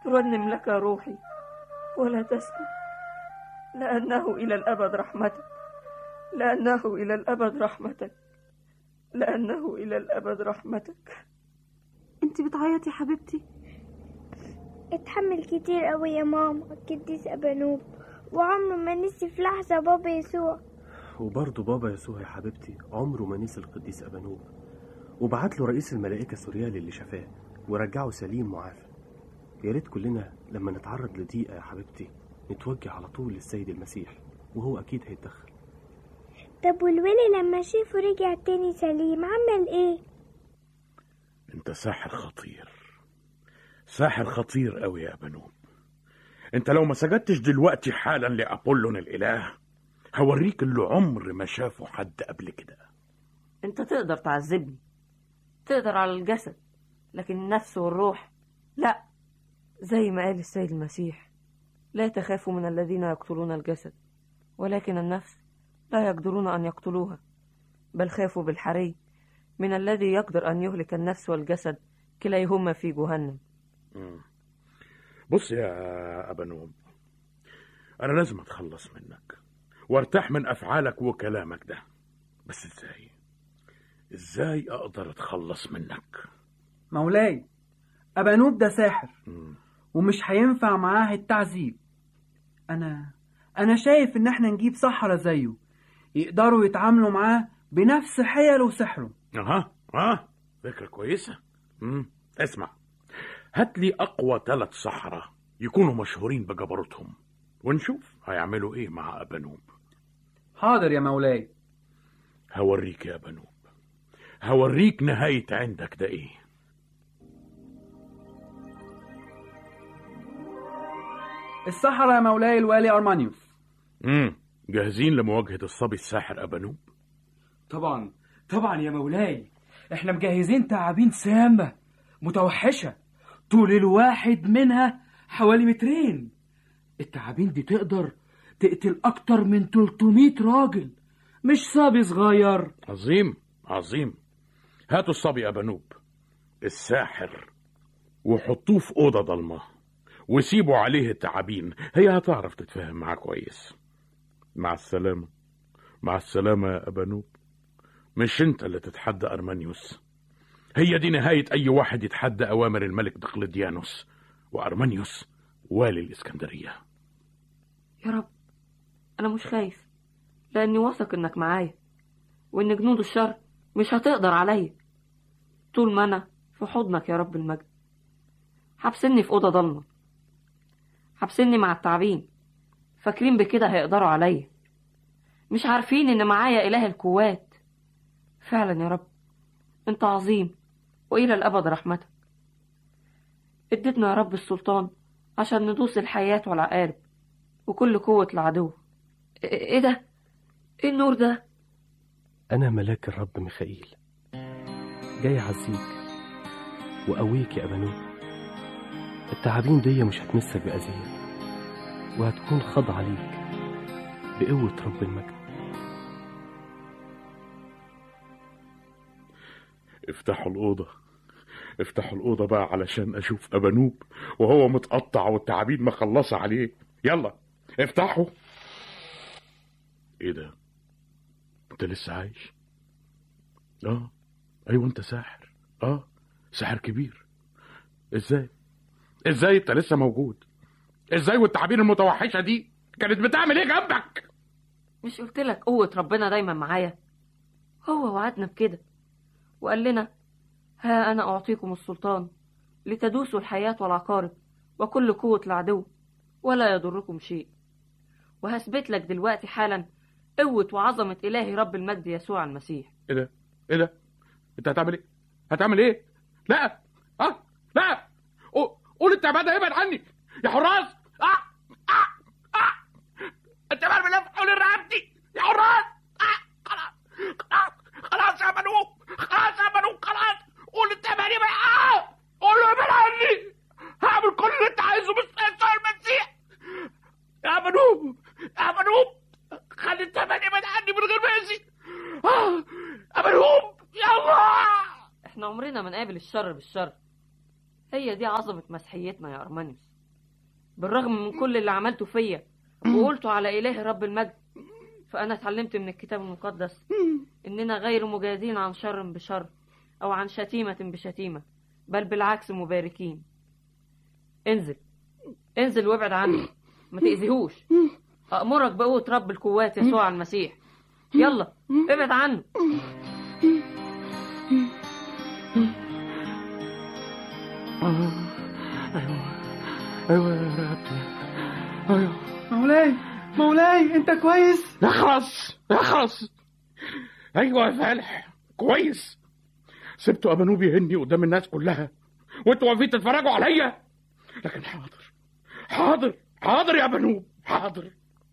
رنم لك روحي ولا تسكت لأنه إلى الأبد رحمتك لأنه إلى الأبد رحمتك لأنه إلى الأبد رحمتك انت بتعيطي يا حبيبتي اتحمل كتير قوي يا ماما القديس أبانوب وعمره ما نسي في لحظة بابا يسوع وبرضه بابا يسوع يا حبيبتي عمره ما نسي القديس أبانوب وبعت له رئيس الملائكة سوريالي اللي شفاه ورجعه سليم معافى يا ريت كلنا لما نتعرض لضيقة يا حبيبتي نتوجه على طول للسيد المسيح وهو أكيد هيتدخل طب والولي لما شافه رجع تاني سليم عمل ايه انت ساحر خطير ساحر خطير قوي يا بنوب انت لو ما سجدتش دلوقتي حالا لأبولون الإله هوريك اللي عمر ما شافه حد قبل كده أنت تقدر تعذبني تقدر على الجسد لكن النفس والروح لا زي ما قال السيد المسيح لا تخافوا من الذين يقتلون الجسد ولكن النفس لا يقدرون أن يقتلوها بل خافوا بالحري من الذي يقدر أن يهلك النفس والجسد كليهما في جهنم مم. بص يا أبنوب أنا لازم أتخلص منك وارتاح من أفعالك وكلامك ده بس إزاي إزاي أقدر أتخلص منك مولاي أبانوب ده ساحر مم. ومش هينفع معاه التعذيب أنا أنا شايف إن إحنا نجيب سحرة زيه يقدروا يتعاملوا معاه بنفس حيله وسحره أها أه فكرة كويسة مم. اسمع هات لي أقوى ثلاث سحرة يكونوا مشهورين بجبروتهم ونشوف هيعملوا إيه مع أبنوب حاضر يا مولاي هوريك يا أبنوب هوريك نهاية عندك ده إيه السحرة يا مولاي الوالي أرمانيوس مم. جاهزين لمواجهة الصبي الساحر أبنوب طبعا طبعا يا مولاي احنا مجهزين تعابين سامة متوحشة طول الواحد منها حوالي مترين التعابين دي تقدر تقتل أكتر من 300 راجل مش صبي صغير عظيم عظيم هاتوا الصبي أبنوب الساحر وحطوه في أوضة ضلمة وسيبوا عليه التعابين هي هتعرف تتفاهم معاه كويس مع السلامة مع السلامة يا أبنوب مش انت اللي تتحدى أرمانيوس هي دي نهاية أي واحد يتحدى أوامر الملك دقلديانوس وأرمانيوس والي الإسكندرية يا رب أنا مش خايف لأني واثق إنك معايا وإن جنود الشر مش هتقدر عليا طول ما أنا في حضنك يا رب المجد حبسني في أوضة ضلمة حبسني مع التعبين فاكرين بكده هيقدروا عليا مش عارفين إن معايا إله القوات فعلا يا رب أنت عظيم وإلى الأبد رحمتك اديتنا يا رب السلطان عشان ندوس الحياة والعقارب وكل قوة العدو إيه- ايه ده؟ ايه النور ده؟ أنا ملاك الرب ميخائيل جاي أعزيك وأقويك يا أبانوب التعابين دي مش هتمسك بأذية وهتكون خاضعة ليك بقوة رب المجد افتحوا الأوضة افتحوا الأوضة بقى علشان أشوف أبنوب وهو متقطع والتعابين مخلصة عليه يلا افتحوا ايه ده انت لسه عايش اه ايوه انت ساحر اه ساحر كبير ازاي ازاي انت لسه موجود ازاي والتعابين المتوحشة دي كانت بتعمل ايه جنبك مش قلت لك قوة ربنا دايما معايا هو وعدنا بكده وقال لنا ها أنا أعطيكم السلطان لتدوسوا الحياة والعقارب وكل قوة العدو ولا يضركم شيء وهثبت لك دلوقتي حالا قوة وعظمة إلهي رب المجد يسوع المسيح ايه ده ايه ده انت هتعمل ايه هتعمل ايه لا اه لا قو- قول التعبان ده ابعد عني يا حراس اه اه اه التعبان بيلف حول رقبتي يا حراس اه خلاص خلاص خلاص يا بنوب خلاص يا بنوب خلاص قول التعبان يبعد اه قول له ابعد عني هعمل كل اللي انت عايزه بس يسوع المسيح يا بنوب يا بنوب خلي التعبان يبعد عني من غير ما يأذي اه يا بنوب يا الله احنا عمرنا ما نقابل الشر بالشر هي دي عظمة مسيحيتنا يا أرمانيوس بالرغم من كل اللي عملته فيا وقلته على إله رب المجد فأنا اتعلمت من الكتاب المقدس إننا غير مجازين عن شر بشر أو عن شتيمة بشتيمة بل بالعكس مباركين انزل انزل وابعد عنه ما تأذيهوش أأمرك بقوة رب القوات يسوع المسيح يلا ابعد عنه ايوه ايوه يا رقبتي ايوه مولاي مولاي انت كويس اخرس اخرس ايوه يا فالح كويس سبتوا ابانوب يهني قدام الناس كلها وانتوا واقفين تتفرجوا عليا لكن حاضر حاضر حاضر يا ابانوب حاضر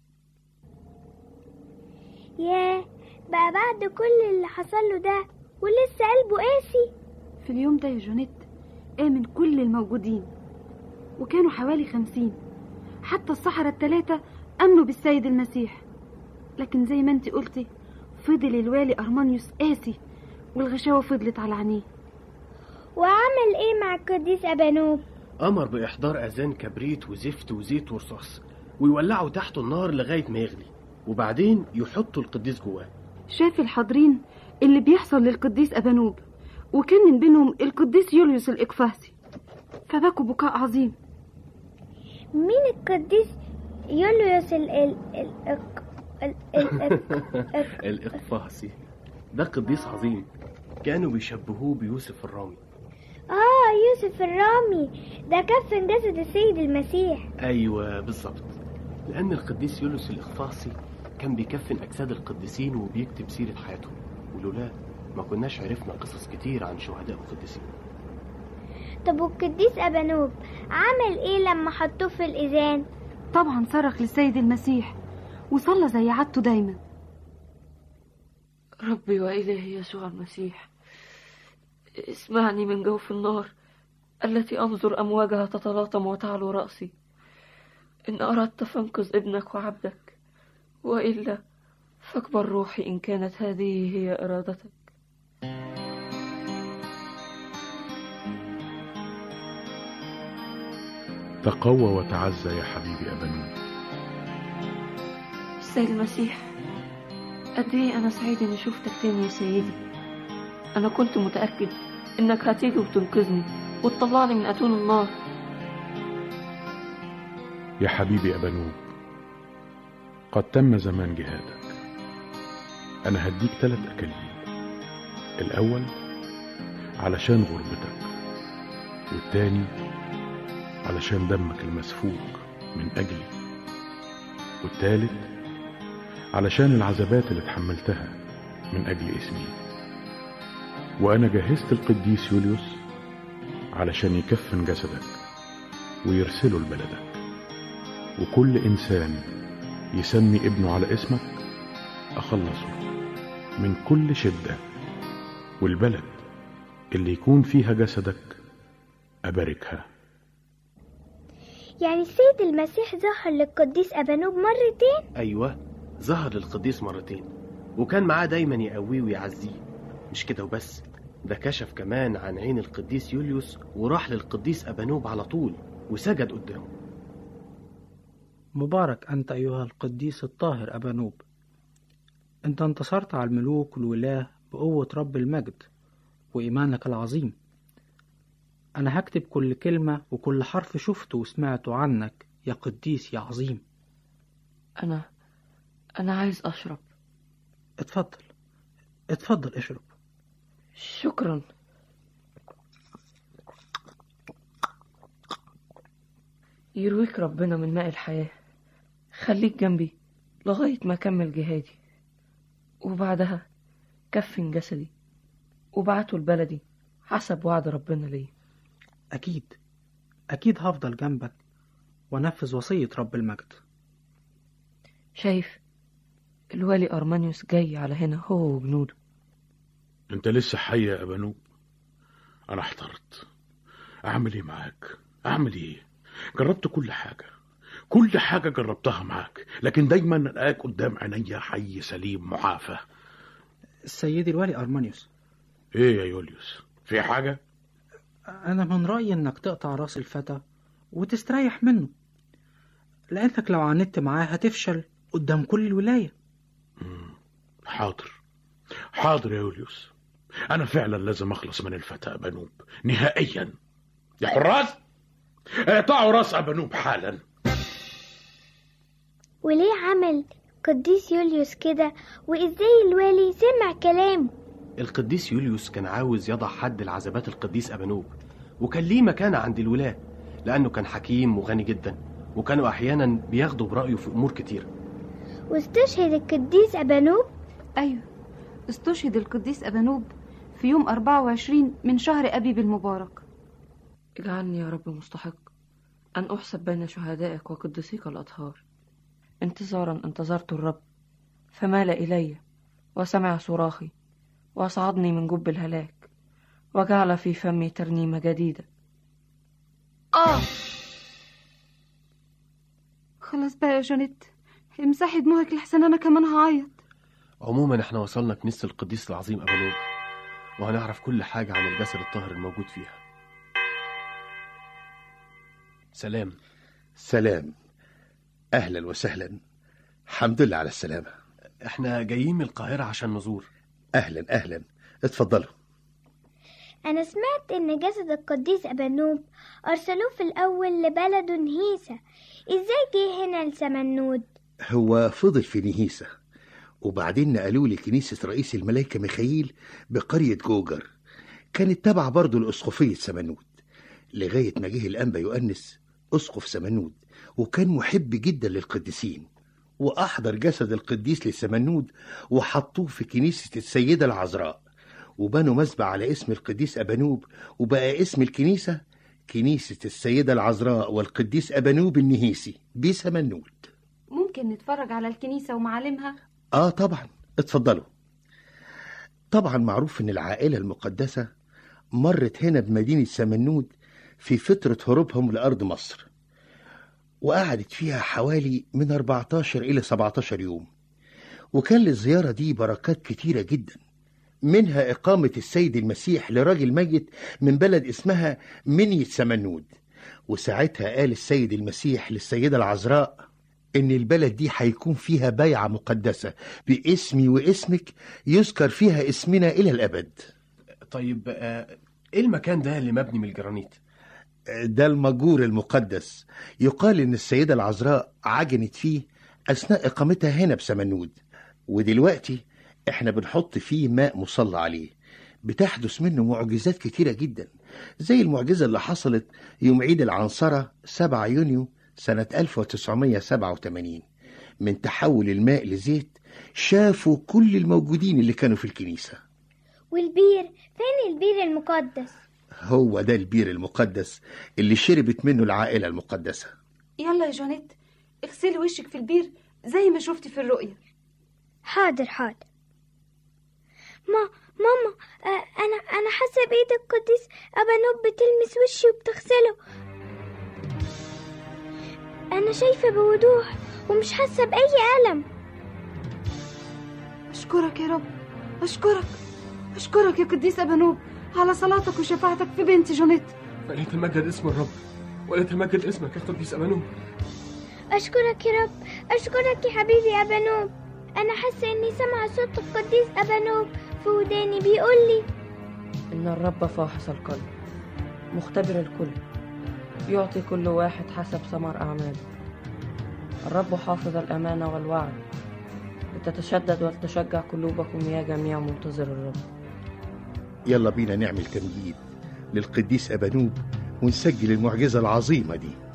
ياه بقى بعد كل اللي حصل له ده ولسه قلبه قاسي في اليوم ده يا جونيت آمن كل الموجودين وكانوا حوالي خمسين حتى السحرة التلاتة آمنوا بالسيد المسيح لكن زي ما انت قلتي فضل الوالي أرمانيوس قاسي والغشاوة فضلت على عينيه وعمل ايه مع القديس ابانوب أمر بإحضار أذان كبريت وزفت وزيت ورصاص ويولعوا تحته النار لغاية ما يغلي وبعدين يحطوا القديس جواه شاف الحاضرين اللي بيحصل للقديس أبانوب وكان من بينهم القديس يوليوس الإقفاسي فبكوا بكاء عظيم مين القديس يوليوس ال ال ال ال ال ال الإقفاصي ده قديس عظيم كانوا بيشبهوه بيوسف الرامي اه يوسف الرامي ده كفن جسد السيد المسيح أيوة بالظبط لأن القديس يوليوس الإقفاصي كان بيكفن أجساد القديسين وبيكتب سيرة حياتهم ولولا ما كناش عرفنا قصص كتير عن شهداء القديسين طب والقديس ابانوب عمل ايه لما حطوه في الاذان طبعا صرخ للسيد المسيح وصلى زي عادته دايما ربي وإلهي يسوع المسيح اسمعني من جوف النار التي أنظر أمواجها تتلاطم وتعلو رأسي إن أردت فانقذ ابنك وعبدك وإلا فاكبر روحي إن كانت هذه هي إرادتك تقوى وتعزى يا حبيبي ابانوب السيد المسيح قد ايه انا سعيد اني شفتك تاني يا سيدي انا كنت متاكد انك هتيجي وتنقذني وتطلعني من اتون النار يا حبيبي ابانوب قد تم زمان جهادك انا هديك ثلاث اكاليل الاول علشان غربتك والتاني علشان دمك المسفوك من اجلي والتالت علشان العذابات اللي اتحملتها من اجل اسمي وانا جهزت القديس يوليوس علشان يكفن جسدك ويرسله لبلدك وكل انسان يسمي ابنه على اسمك اخلصه من كل شده والبلد اللي يكون فيها جسدك اباركها يعني السيد المسيح ظهر للقديس ابانوب مرتين أيوة ظهر للقديس مرتين وكان معاه دايما يقويه ويعزيه مش كده وبس ده كشف كمان عن عين القديس يوليوس وراح للقديس أبانوب على طول وسجد قدامه مبارك أنت أيها القديس الطاهر أبانوب أنت انتصرت على الملوك والولاة بقوة رب المجد وإيمانك العظيم أنا هكتب كل كلمة وكل حرف شفته وسمعته عنك يا قديس يا عظيم انا انا عايز اشرب اتفضل اتفضل اشرب شكرا يرويك ربنا من ماء الحياة خليك جنبي لغاية ما أكمل جهادي وبعدها كفن جسدي وبعته لبلدي حسب وعد ربنا ليا أكيد أكيد هفضل جنبك وأنفذ وصية رب المجد شايف الوالي أرمانيوس جاي على هنا هو وجنوده انت لسه حي يا ابانوب انا احترت اعمل ايه معاك اعمل ايه جربت كل حاجه كل حاجه جربتها معاك لكن دايما الاقيك قدام عينيا حي سليم معافى سيدي الوالي أرمانيوس ايه يا يوليوس في حاجه أنا من رأيي إنك تقطع راس الفتى وتستريح منه لأنك لو عاندت معاه هتفشل قدام كل الولاية حاضر حاضر يا يوليوس أنا فعلا لازم أخلص من الفتى أبانوب نهائيا يا حراس اقطعوا راس أبانوب حالا وليه عمل قديس يوليوس كده وازاي الوالي سمع كلامه القديس يوليوس كان عاوز يضع حد لعذابات القديس أبانوب وكان ليه مكانة عند الولاة لأنه كان حكيم وغني جدا وكانوا أحيانا بياخدوا برأيه في أمور كتير واستشهد القديس أبانوب أيوة استشهد القديس أبانوب في يوم 24 من شهر أبيب المبارك اجعلني يا رب مستحق أن أحسب بين شهدائك وقدسيك الأطهار انتظارا انتظرت الرب فمال إلي وسمع صراخي وأصعدني من جب الهلاك وجعل في فمي ترنيمة جديدة آه خلاص بقى يا جانيت امسحي دموعك لحسن أنا كمان هعيط عموما احنا وصلنا كنيسة القديس العظيم أبانوب وهنعرف كل حاجة عن الجسد الطاهر الموجود فيها سلام سلام أهلا وسهلا الحمد لله على السلامة احنا جايين من القاهرة عشان نزور أهلا أهلا اتفضلوا أنا سمعت إن جسد القديس أبانوب أرسلوه في الأول لبلده نهيسة إزاي جه هنا لسمنود هو فضل في نهيسة وبعدين نقلوه لكنيسة رئيس الملائكة ميخائيل بقرية جوجر كانت تابعة برضه لأسقفية سمنود لغاية ما جه الأنبا يؤنس أسقف سمنود وكان محب جدا للقديسين وأحضر جسد القديس لسمنود وحطوه في كنيسة السيدة العذراء وبنوا مسبح على اسم القديس أبانوب وبقى اسم الكنيسة كنيسة السيدة العذراء والقديس أبانوب النهيسي بسمنود ممكن نتفرج على الكنيسة ومعالمها آه طبعا اتفضلوا طبعا معروف إن العائلة المقدسة مرت هنا بمدينة سمنود في فترة هروبهم لأرض مصر وقعدت فيها حوالي من 14 إلى 17 يوم وكان للزيارة دي بركات كتيرة جدا منها إقامة السيد المسيح لراجل ميت من بلد اسمها منية سمنود وساعتها قال السيد المسيح للسيدة العذراء إن البلد دي هيكون فيها بيعة مقدسة باسمي واسمك يذكر فيها اسمنا إلى الأبد طيب آه، ايه المكان ده اللي مبني من الجرانيت ده المجور المقدس يقال إن السيدة العذراء عجنت فيه أثناء إقامتها هنا بسمنود ودلوقتي إحنا بنحط فيه ماء مصلى عليه بتحدث منه معجزات كتيرة جدا زي المعجزة اللي حصلت يوم عيد العنصرة 7 يونيو سنة 1987 من تحول الماء لزيت شافوا كل الموجودين اللي كانوا في الكنيسة والبير فين البير المقدس هو ده البير المقدس اللي شربت منه العائلة المقدسة يلا يا جانيت اغسلي وشك في البير زي ما شفتي في الرؤية حاضر حاضر ما ماما آه أنا أنا حاسة بإيد القديس أبانوب بتلمس وشي وبتغسله أنا شايفة بوضوح ومش حاسة بأي ألم أشكرك يا رب أشكرك أشكرك يا قديس أبانوب على صلاتك وشفاعتك في بنتي جانيت فليتمجد اسم الرب وليتمجد اسمك يا قديس أبانوب أشكرك يا رب أشكرك يا حبيبي أبانوب أنا حاسة إني سامعة صوت القديس أبانوب في وداني بيقول لي إن الرب فاحص القلب مختبر الكل يعطي كل واحد حسب ثمر أعماله الرب حافظ الأمانة والوعد لتتشدد ولتشجع قلوبكم يا جميع منتظر الرب يلا بينا نعمل تمجيد للقديس أبانوب ونسجل المعجزة العظيمة دي